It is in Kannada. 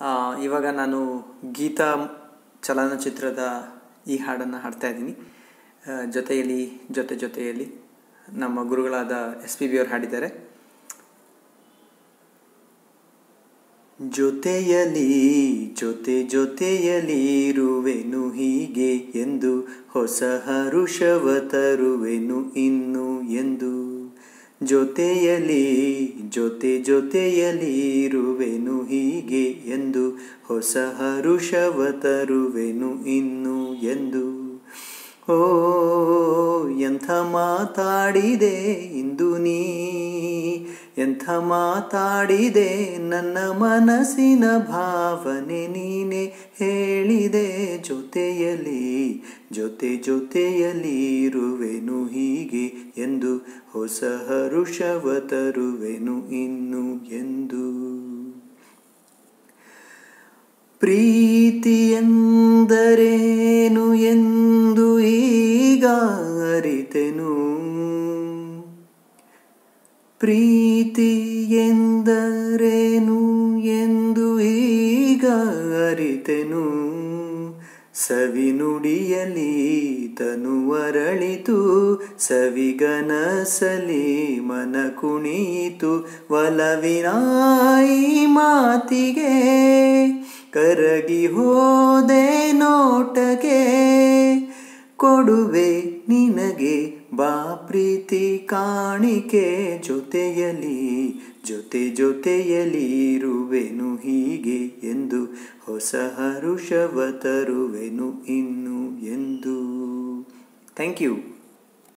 ಆ, ಇವಾಗ ನಾನು ಗೀತಾ ಚಲನಚಿತ್ರದ ಈ ಹಾಡನ್ನು ಹಾಡ್ತಾ ಇದ್ದೀನಿ ಆ, ಜೊತೆಯಲ್ಲಿ ಜೊತೆ ಜೊತೆಯಲ್ಲಿ ನಮ್ಮ ಗುರುಗಳಾದ ಎಸ್ ಪಿ ಬಿ ಅವರು ಹಾಡಿದ್ದಾರೆ ಜೊತೆಯಲಿ ಜೊತೆ ಜೊತೆಯಲಿ ಇರುವೆನು ಹೀಗೆ ಎಂದು ಹೊಸ ಹರುಷವ ತರುವೆನು ಇನ್ನು ಎಂದು ಜೊತೆಯಲಿ ಜೊತೆ ಜೊತೆಯಲಿ ಇರುವೆನು ಹೀಗೆ ಎಂದು ಹೊಸ ಹರುಷವ ತರುವೆನು ಇನ್ನು ಎಂದು ಓ ಎಂಥ ಮಾತಾಡಿದೆ ಇಂದು ನೀ ಎಂಥ ಮಾತಾಡಿದೆ ನನ್ನ ಮನಸ್ಸಿನ ಭಾವನೆ ನೀನೆ ಹೇಳಿದೆ ಜೊತೆಯಲಿ ಜೊತೆ ಜೊತೆಯಲಿ ಇರುವೆನು ಹೀಗೆ ಎಂದು ಹೊಸ ಹರುಷವ ತರುವೆನು ಇನ್ನು ಎಂದು ಪ್ರೀತಿ ಎಂದರೇನು ಎಂದು ಈಗ ಅರಿತೆನು ಪ್ರೀತಿ ಎಂದರೇನು ಎಂದು ಈಗ ಅರಿತೆನು ಸವಿನುಡಿಯಲಿ ತನುವರಳಿತು ಸವಿಗನಸಲಿ ಮನ ಕುಣಿಯಿತು ಒಲವಿನಾಯಿ ಮಾತಿಗೆ ಕರಗಿ ಹೋದೆ ನೋಟಗೆ ಕೊಡುವೆ ನಿನಗೆ ಬಾ ಪ್ರೀತಿ ಕಾಣಿಕೆ ಜೊತೆಯಲಿ ಜೊತೆ ಜೊತೆಯಲಿ ಇರುವೆನು ಹೀಗೆ ಎಂದು ಹೊಸ ಹರುಷವ ತರುವೆನು ಇನ್ನು ಎಂದು ಥ್ಯಾಂಕ್ ಯು